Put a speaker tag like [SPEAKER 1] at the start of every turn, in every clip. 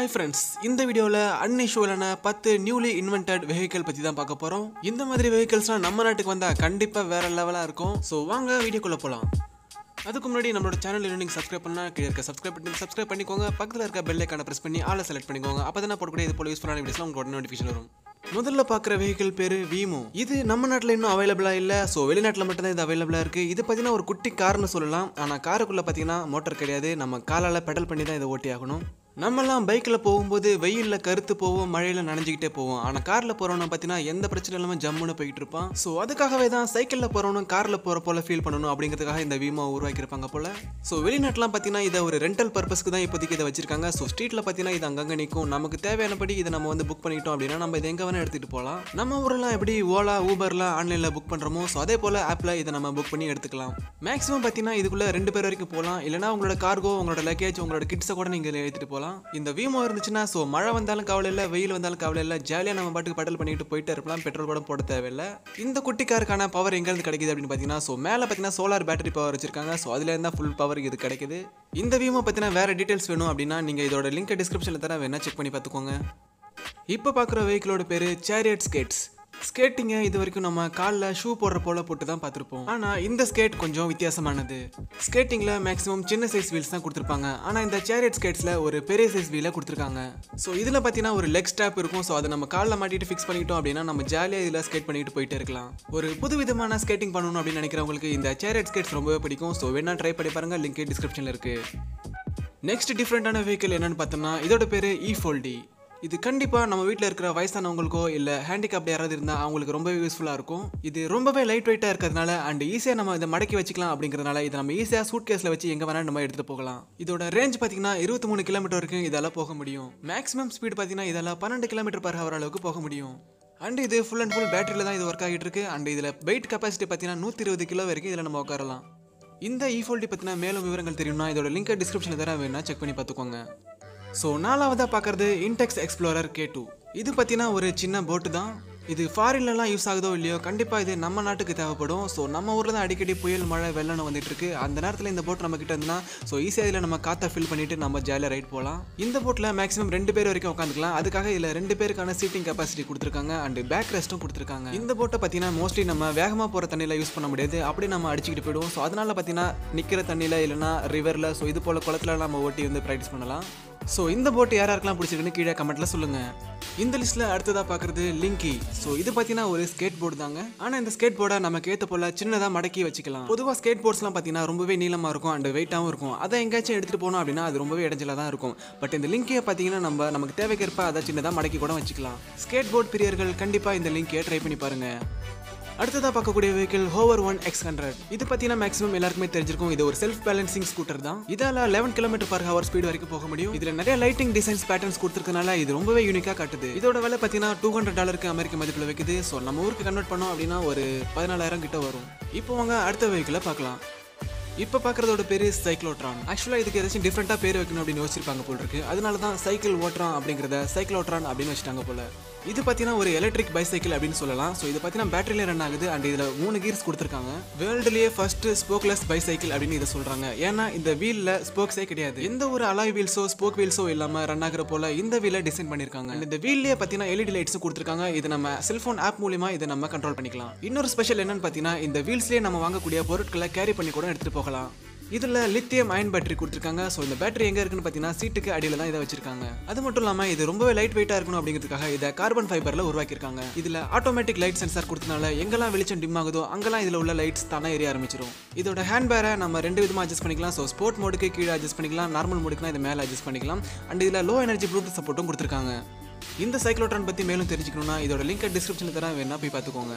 [SPEAKER 1] hi friends இந்த வீடியோவில் அன்இஷுவலான பத்து நியூலி இன்வென்டட் வெஹிக்கிள் பற்றி தான் பார்க்க போகிறோம் இந்த மாதிரி வெஹிக்கிள்ஸ்லாம் நம்ம நாட்டுக்கு வந்தால் கண்டிப்பாக வேற லெவலாக இருக்கும் ஸோ வாங்க வீடியோக்குள்ளே போகலாம் அதுக்கு முன்னாடி நம்மளோட சேனல் இன்னும் நீங்கள் சப்ஸ்கிரைப் பண்ணால் கீழே இருக்க சப்ஸ்கிரைப் பண்ணி சப்ஸ்கிரைப் பண்ணிக்கோங்க பக்கத்தில் இருக்க பெல் ஐக்கான ப்ரெஸ் பண்ணி ஆளை செலக்ட் பண்ணிக்கோங்க அப்போ தான் போடக்கூடிய இது போல யூஸ்ஃபுல்லான வீடியோஸ்லாம் உங்களுக்கு நோட்டிஃபிகேஷன் வரும் முதல்ல பார்க்குற வெஹிக்கிள் பேர் வீமோ இது நம்ம நாட்டில் இன்னும் அவைலபிளாக இல்லை ஸோ வெளிநாட்டில் மட்டும்தான் இது அவைலபிளாக இருக்குது இது பார்த்தீங்கன்னா ஒரு குட்டி கார்னு சொல்லலாம் ஆனால் காருக்குள்ளே பார்த்தீங்கன்னா மோட்டர் கிடையாது நம்ம காலால் பெடல் பண்ணி தான் இதை ஓட்டி ஆகணும் நம்மலாம் பைக்கில் போகும்போது வெயிலில் கருத்து போவோம் மழையில் நனைஞ்சிக்கிட்டே போவோம் ஆனால் காரில் போகிறவன பார்த்தீங்கன்னா எந்த பிரச்சனை இல்லாமல் ஜம்முன்னு போயிட்டு இருப்பான் ஸோ அதுக்காகவே தான் சைக்கிளில் போகிறவனும் காரில் போகிற போல ஃபீல் பண்ணணும் அப்படிங்கிறதுக்காக இந்த வீமோ உருவாக்கியிருப்பாங்க போல ஸோ வெளிநாட்டுலாம் பார்த்தீங்கன்னா இதை ஒரு ரெண்டல் பர்பஸ்க்கு தான் இப்போதைக்கு இதை வச்சிருக்காங்க ஸோ ஸ்ட்ரீட்டில் பார்த்தீங்கன்னா இது அங்கங்கே நிற்கும் நமக்கு தேவையானபடி இதை நம்ம வந்து புக் பண்ணிட்டோம் அப்படின்னா நம்ம இதை எங்கே வேணால் எடுத்துகிட்டு போகலாம் நம்ம ஊரெல்லாம் எப்படி ஓலா ஊபர்லாம் ஆன்லைனில் புக் பண்ணுறோமோ ஸோ அதே போல் ஆப்பில் இதை நம்ம புக் பண்ணி எடுத்துக்கலாம் மேக்ஸிமம் பார்த்தீங்கன்னா இதுக்குள்ளே ரெண்டு பேர் வரைக்கும் போகலாம் இல்லைனா உங்களோட கார்கோ உங்களோட லக்கேஜ் உங்களோட கிட்ஸை கூட நீங்கள் எடுத்துகிட்டு போகலாம் இந்த வீமோ இருந்துச்சுன்னா ஸோ மழை வந்தாலும் கவலை இல்லை வெயில் வந்தாலும் கவலை இல்லை ஜாலியாக நம்ம பாட்டுக்கு பெடல் பண்ணிட்டு போயிட்டு இருக்கலாம் பெட்ரோல் கூட போட தேவையில்லை இந்த குட்டி காருக்கான பவர் எங்கேருந்து கிடைக்குது அப்படின்னு பார்த்தீங்கன்னா ஸோ மேலே பார்த்தீங்கன்னா சோலார் பேட்டரி பவர் வச்சிருக்காங்க ஸோ அதுல இருந்தால் ஃபுல் பவர் இது கிடைக்குது இந்த வீமோ பற்றின வேறு டீட்டெயில்ஸ் வேணும் அப்படின்னா நீங்கள் இதோட லிங்க் டிஸ்கிரிப்ஷனில் தர வேணா செக் பண்ணி பார்த்துக்கோங்க இப்போ பார்க்குற வெஹிக்கிளோட பேர் சேரியட் ஸ்கேட்ஸ் ஸ்கேட்டிங்கை இது வரைக்கும் நம்ம காலில் ஷூ போடுற போல போட்டு தான் பார்த்துருப்போம் ஆனால் இந்த ஸ்கேட் கொஞ்சம் வித்தியாசமானது ஸ்கேட்டிங்கில் மேக்ஸிமம் சின்ன சைஸ் வீல்ஸ் தான் கொடுத்துருப்பாங்க ஆனால் இந்த சேரியட் ஸ்கேட்ஸில் ஒரு பெரிய சைஸ் வீலை கொடுத்துருக்காங்க ஸோ இதில் பார்த்தீங்கன்னா ஒரு லெக் ஸ்டாப் இருக்கும் ஸோ அதை நம்ம காலில் மாட்டிட்டு ஃபிக்ஸ் பண்ணிட்டோம் அப்படின்னா நம்ம ஜாலியாக இதில் ஸ்கேட் பண்ணிட்டு போயிட்டே இருக்கலாம் ஒரு புது விதமான ஸ்கேட்டிங் பண்ணணும் அப்படின்னு நினைக்கிறவங்களுக்கு இந்த சேரியட் ஸ்கேட்ஸ் ரொம்பவே பிடிக்கும் ஸோ வேணா ட்ரை பண்ணி பாருங்க லிங்க் டிஸ்கிரிப்ஷனில் இருக்குது நெக்ஸ்ட் டிஃப்ரெண்டான வெஹிக்கிள் என்னன்னு பார்த்தோம்னா இதோட பேர் இ ஃபோல்டி இது கண்டிப்பாக நம்ம வீட்டில் இருக்கிற வயசானவங்களுக்கோ இல்லை ஹேண்டிகேப்ட் யாராவது இருந்தால் அவங்களுக்கு ரொம்பவே யூஸ்ஃபுல்லாக இருக்கும் இது ரொம்பவே லைட் வெயிட்டாக இருக்கிறதுனால அண்ட் ஈஸியாக நம்ம இதை மடக்கி வச்சுக்கலாம் அப்படிங்கிறதுனால இதை நம்ம ஈஸியாக சூட் கேஸில் வச்சு எங்கே வேணாலும் நம்ம எடுத்துகிட்டு போகலாம் இதோட ரேஞ்ச் பார்த்தீங்கன்னா இருபத்தி மூணு கிலோமீட்டர் வரைக்கும் இதெல்லாம் போக முடியும் மேக்ஸிமம் ஸ்பீட் பார்த்தீங்கன்னா இதெல்லாம் பன்னெண்டு கிலோமீட்டர் பர் ஹவர் அளவுக்கு போக முடியும் அண்ட் இது ஃபுல் அண்ட் ஃபுல் பேட்டரியில் தான் இது ஒர்க் ஆகிட்டு இருக்கு அண்ட் இதில் வெயிட் கெப்பாசிட்டி பார்த்தீங்கன்னா நூற்றி இருபது கிலோ வரைக்கும் இதில் நம்ம உட்காரலாம் இந்த இ ஃபோல்டி பற்றின மேலும் விவரங்கள் தெரியும்னா இதோட லிங்க் டிஸ்கிரிப்ஷனில் தர வேணா செக் பண்ணி பார்த்துக்கோங்க ஸோ நாலாவதாக பார்க்குறது இன்டெக்ஸ் எக்ஸ்ப்ளோரர் கே டூ இது பார்த்தீங்கன்னா ஒரு சின்ன போட்டு தான் இது ஃபாரின்லலாம் யூஸ் ஆகுதோ இல்லையோ கண்டிப்பாக இது நம்ம நாட்டுக்கு தேவைப்படும் ஸோ நம்ம ஊரில் தான் அடிக்கடி புயல் மழை வெள்ளம் வந்துட்டு இருக்கு அந்த நேரத்தில் இந்த போட் நம்ம கிட்ட இருந்துன்னா ஸோ ஈஸியாக இதில் நம்ம காற்றை ஃபில் பண்ணிட்டு நம்ம ஜாலியாக ரைட் போகலாம் இந்த போட்டில் மேக்ஸிமம் ரெண்டு பேர் வரைக்கும் உட்காந்துக்கலாம் அதுக்காக இதில் ரெண்டு பேருக்கான சீட்டிங் கெப்பாசிட்டி கொடுத்துருக்காங்க அண்ட் பேக் ரெஸ்ட்டும் கொடுத்துருக்காங்க இந்த போட்டை பார்த்தீங்கன்னா மோஸ்ட்லி நம்ம வேகமாக போகிற தண்ணியில் யூஸ் பண்ண முடியாது அப்படி நம்ம அடிச்சுக்கிட்டு போயிடுவோம் ஸோ அதனால பார்த்தீங்கன்னா நிற்கிற தண்ணியில் இல்லைனா ரிவரில் ஸோ இது போல் குளத்துல நம்ம ஓட்டி வந்து ப்ராக்டிஸ் பண்ணலாம் ஸோ இந்த போட்டு யார் யாருக்கெல்லாம் பிடிச்சிருக்குன்னு கீழே கமெண்ட்ல சொல்லுங்க இந்த லிஸ்ட்ல அடுத்ததா பார்க்குறது லிங்கி ஸோ இது பார்த்தீங்கன்னா ஒரு ஸ்கேட் போர்டு தாங்க ஆனால் இந்த ஸ்கேட் போர்டை நமக்கு ஏற்ற போல சின்னதாக மடக்கி வச்சுக்கலாம் பொதுவாக ஸ்கேட் போர்ட்ஸ்லாம் பார்த்தீங்கன்னா ரொம்பவே நீளமாக இருக்கும் அண்ட் வெயிட்டாகவும் இருக்கும் அதை எங்கேயாச்சும் எடுத்துகிட்டு போனோம் அப்படின்னா அது ரொம்பவே இடைஞ்சலாக தான் இருக்கும் பட் இந்த லிங்கியை பார்த்தீங்கன்னா நம்ம நமக்கு தேவைக்கேற்ப அதை சின்னதாக மடக்கி கூட வச்சுக்கலாம் ஸ்கேட் போர்ட் பிரியர்கள் கண்டிப்பாக இந்த லிங்கியை ட்ரை பண்ணி பாருங்க அடுத்ததாக பார்க்கக்கூடிய vehicle hover one X hundred இது பார்த்தீங்கன்னா மேக்ஸிமம் எல்லாருக்குமே தெரிஞ்சிருக்கும் இது ஒரு செல்ஃப் பேலன்சிங் ஸ்கூட்டர் தான் இதால் eleven kilometre per hour speed வரைக்கும் போக முடியும் இதில் நிறைய லைட்டிங் டிசைன்ஸ் பேட்டர்ன்ஸ் கொடுத்துருக்கனால இது ரொம்பவே யூனிக்காக காட்டுது இதோட விலை பார்த்தீங்கன்னா டூ ஹண்ட்ரட் டாலருக்கு அமெரிக்க மதிப்பில் வைக்குது ஸோ நம்ம ஊருக்கு கன்வெர்ட் பண்ணோம் அப்படின்னா ஒரு பதினாலாயிரம் கிட்ட வரும் இப்போ வாங்க அடுத்த வெஹிக்கிளை பார்க்கலாம் இப்போ பார்க்குறதோட பேர் சைக்ளோட்ரான் ஆக்சுவலாக இதுக்கு ஏதாச்சும் டிஃப்ரெண்ட்டாக பேர் வைக்கணும் அப்படின்னு யோசிச்சிருப்பாங்க போல் இருக்கு அதனால தான் சைக்கிள் ஓட்டுறான் அப்படிங்கிறத சைக்ளோட்ரான் அப்படின்னு வச்சுட்டாங்க போல இது பார்த்தீங்கன்னா ஒரு எலக்ட்ரிக் பைசைக்கிள் அப்படின்னு சொல்லலாம் ஸோ இது பார்த்தீங்கன்னா பேட்டரியில ரன் ஆகுது அண்ட் இதில் மூணு கீர்ஸ் கொடுத்துருக்காங்க வேர்ல்டுலேயே ஃபர்ஸ்ட் ஸ்போக்லெஸ் பைசைக்கிள் அப்படின்னு இதை சொல்கிறாங்க ஏன்னா இந்த வீலில் ஸ்போக்ஸே கிடையாது எந்த ஒரு அலாய் வீல்ஸோ ஸ்போக் வீல்ஸோ இல்லாமல் ரன் ஆகிற போல இந்த வீலை டிசைன் பண்ணியிருக்காங்க And இந்த வீல்லேயே பார்த்தீங்கன்னா எல்இடி லைட்ஸும் கொடுத்துருக்காங்க இது நம்ம செல்ஃபோன் ஆப் மூலியமா இதை நம்ம கண்ட்ரோல் பண்ணிக்கலாம் இன்னொரு ஸ்பெஷல் என்னன்னு பார்த்தீங்கன்னா இந்த வீல்ஸ்லேயே நம்ம வாங்கக்கூடிய பொருட்களை கேரி பண்ணி கூட எடுத்துகிட்டு போகலாம் இதில் லித்தியம் அயன் பேட்டரி கொடுத்துருக்காங்க ஸோ இந்த பேட்டரி எங்கே இருக்குன்னு பார்த்தீங்கன்னா சீட்டுக்கு அடியில் தான் இதை வச்சிருக்காங்க அது மட்டும் இல்லாமல் இது ரொம்பவே லைட் வெயிட்டாக இருக்கணும் அப்படிங்கிறதுக்காக இதை கார்பன் ஃபைபரில் உருவாக்கியிருக்காங்க இதில் ஆட்டோமேட்டிக் லைட் சென்சார் கொடுத்தனால எங்கெல்லாம் வெளிச்சம் டிம் ஆகுதோ அங்கெல்லாம் இதில் உள்ள லைட்ஸ் தானே எரிய ஆரம்பிச்சிடும் இதோட ஹேண்ட் பேரை நம்ம ரெண்டு விதமாக அட்ஜஸ்ட் பண்ணிக்கலாம் ஸோ ஸ்போர்ட் மோடுக்கு கீழே அட்ஜஸ்ட் பண்ணிக்கலாம் நார்மல் மோடுக்குனா இது மேலே அட்ஜஸ்ட் பண்ணிக்கலாம் அண்ட் இதில் லோ எனர்ஜி ப்ளூடூத் சப்போர்ட்டும் கொடுத்துருக்காங்க இந்த சைக்ளோட்ரான் பற்றி மேலும் தெரிஞ்சுக்கணும்னா இதோட லிங்க் டிஸ்கிரிப்ஷனில் தரேன் வேணா போய் பார்த்துக்கோங்க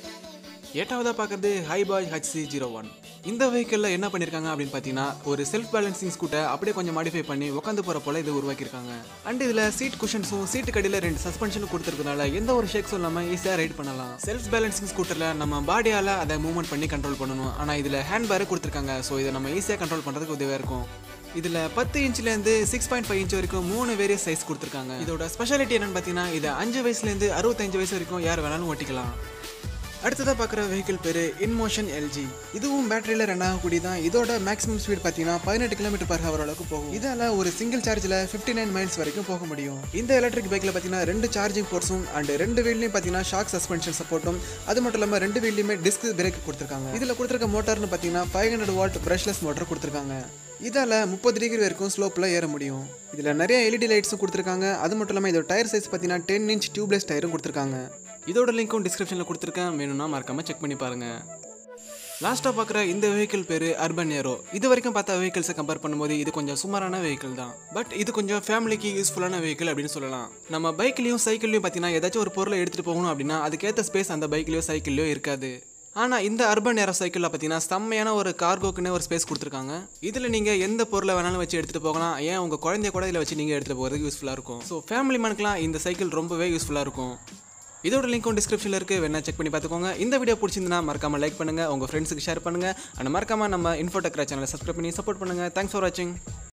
[SPEAKER 1] எட்டாவதாக பார்க்குறது ஹைபாய் ஹச்சி ஜீரோ ஒன் இந்த வெஹிக்கிளில் என்ன பண்ணியிருக்காங்க அப்படின்னு பார்த்தீங்கன்னா ஒரு செல்ஃப் பேலன்சிங் ஸ்கூட்டை அப்படியே கொஞ்சம் மாடிஃபை பண்ணி உட்காந்து போகிற போல இது உருவாக்கியிருக்காங்க அண்ட் இதில் சீட் குஷன்ஸும் சீட்டு கடியில் ரெண்டு சஸ்பென்ஷனும் கொடுத்துருக்கனால எந்த ஒரு ஷேக்ஸும் இல்லாமல் ஈஸியாக ரைட் பண்ணலாம் செல்ஃப் பேலன்சிங் ஸ்கூட்டரில் நம்ம பாடியால் அதை மூவ்மெண்ட் பண்ணி கண்ட்ரோல் பண்ணணும் ஆனால் இதில் ஹேண்ட் பேரை கொடுத்துருக்காங்க ஸோ இதை நம்ம ஈஸியாக கண்ட்ரோல் பண்ணுறதுக்கு உதவியாக இருக்கும் இதில் பத்து இன்ச்லேருந்து சிக்ஸ் பாயிண்ட் ஃபைவ் இன்ச் வரைக்கும் மூணு வேரியஸ் சைஸ் கொடுத்துருக்காங்க இதோட ஸ்பெஷாலிட்டி என்னன்னு பார்த்தீங்கன்னா இதை அஞ்சு வயசுலேருந்து அறுபத்தஞ்சு வயசு வரைக்கும் யார் வேணாலும் ஓட்டிக்கலாம் அடுத்ததாக பார்க்குற வெஹிக்கிள் பேர் இன்மோஷன் எல்ஜி இதுவும் பேட்டரியில் ரன் ஆகக்கூடிய தான் இதோட மேக்ஸிமம் ஸ்பீட் பார்த்தீங்கன்னா பதினெட்டு கிலோமீட்டர் பர் ஹவர் அளவுக்கு போகும் இதால் ஒரு சிங்கிள் சார்ஜில் ஃபிஃப்டி நைன் மைல்ஸ் வரைக்கும் போக முடியும் இந்த எலக்ட்ரிக் பைக்கில் பார்த்தீங்கன்னா ரெண்டு சார்ஜிங் போர்ட்ஸும் அண்ட் ரெண்டு வீல்லையும் பார்த்தீங்கன்னா ஷாக் சஸ்பென்ஷன் சப்போர்ட்டும் அது மட்டும் இல்லாமல் ரெண்டு வீல்லையுமே டிஸ்க் பிரேக் கொடுத்துருக்காங்க இதில் கொடுத்துருக்க மோட்டார்னு பார்த்தீங்கன்னா five hundred watt brushless motor கொடுத்துருக்காங்க இதால் முப்பது டிகிரி வரைக்கும் ஸ்லோப்பில் ஏற முடியும் இதில் நிறைய எல்இடி லைட்ஸும் கொடுத்துருக்காங்க அது மட்டும் இல்லாமல் இதோட டயர் சைஸ் பார்த்தீங்கன்னா டென் இன்ச் டியூப்லெஸ் டயரும் கொடுத்துருக்காங்க இதோட லிங்க்கும் டிஸ்கிரிப்ஷனில் கொடுத்துருக்கேன் வேணும்னா மறக்காமல் செக் பண்ணி பாருங்கள் லாஸ்ட்டாக பார்க்குற இந்த வெஹிக்கிள் பேர் அர்பன் ஏரோ இது வரைக்கும் பார்த்த வெஹிக்கிள்ஸை கம்பேர் பண்ணும்போது இது கொஞ்சம் சுமாரான வெஹிக்கிள் தான் பட் இது கொஞ்சம் ஃபேமிலிக்கு யூஸ்ஃபுல்லான வெஹிக்கிள் அப்படின்னு சொல்லலாம் நம்ம பைக்லேயும் சைக்கிள்லையும் பார்த்தீங்கன்னா ஏதாச்சும் ஒரு பொருளை எடுத்துகிட்டு போகணும் அப்படின்னா அதுக்கேற்ற ஸ்பேஸ் அந்த பைக்லேயோ சைக்கிள்லையோ இருக்காது ஆனால் இந்த அர்பன் ஏரோ சைக்கிளில் பார்த்தீங்கன்னா செம்மையான ஒரு கார்கோக்குன்னு ஒரு ஸ்பேஸ் கொடுத்துருக்காங்க இதில் நீங்கள் எந்த பொருளை வேணாலும் வச்சு எடுத்துகிட்டு போகலாம் ஏன் உங்கள் குழந்தைய கூட இதில் வச்சு நீங்கள் எடுத்துகிட்டு போகிறதுக்கு யூஸ்ஃபுல்லாக இருக்கும் ஸோ ஃபேமிலி மேனுக்குலாம் இந்த சைக்கிள் ரொம்பவே யூஸ்ஃபுல்லாக இருக்கும் இதோட லிங்க்கும் டிஸ்கிரிப்ஷனில் இருக்குது வேணா செக் பண்ணி பார்த்துக்கோங்க இந்த வீடியோ பிடிச்சிருந்தா மறக்காம லைக் பண்ணுங்கள் உங்கள் ஃப்ரெண்ட்ஸுக்கு ஷேர் பண்ணுங்கள் அண்ட் மறக்காம நம்ம இன்ஃபோடெக்ரா சேனலை சப்ஸ்கிரைப் பண்ணி சப்போர்ட் பண்ணுங்கள் தேங்க்ஸ் ஃபார் வாட்சிங்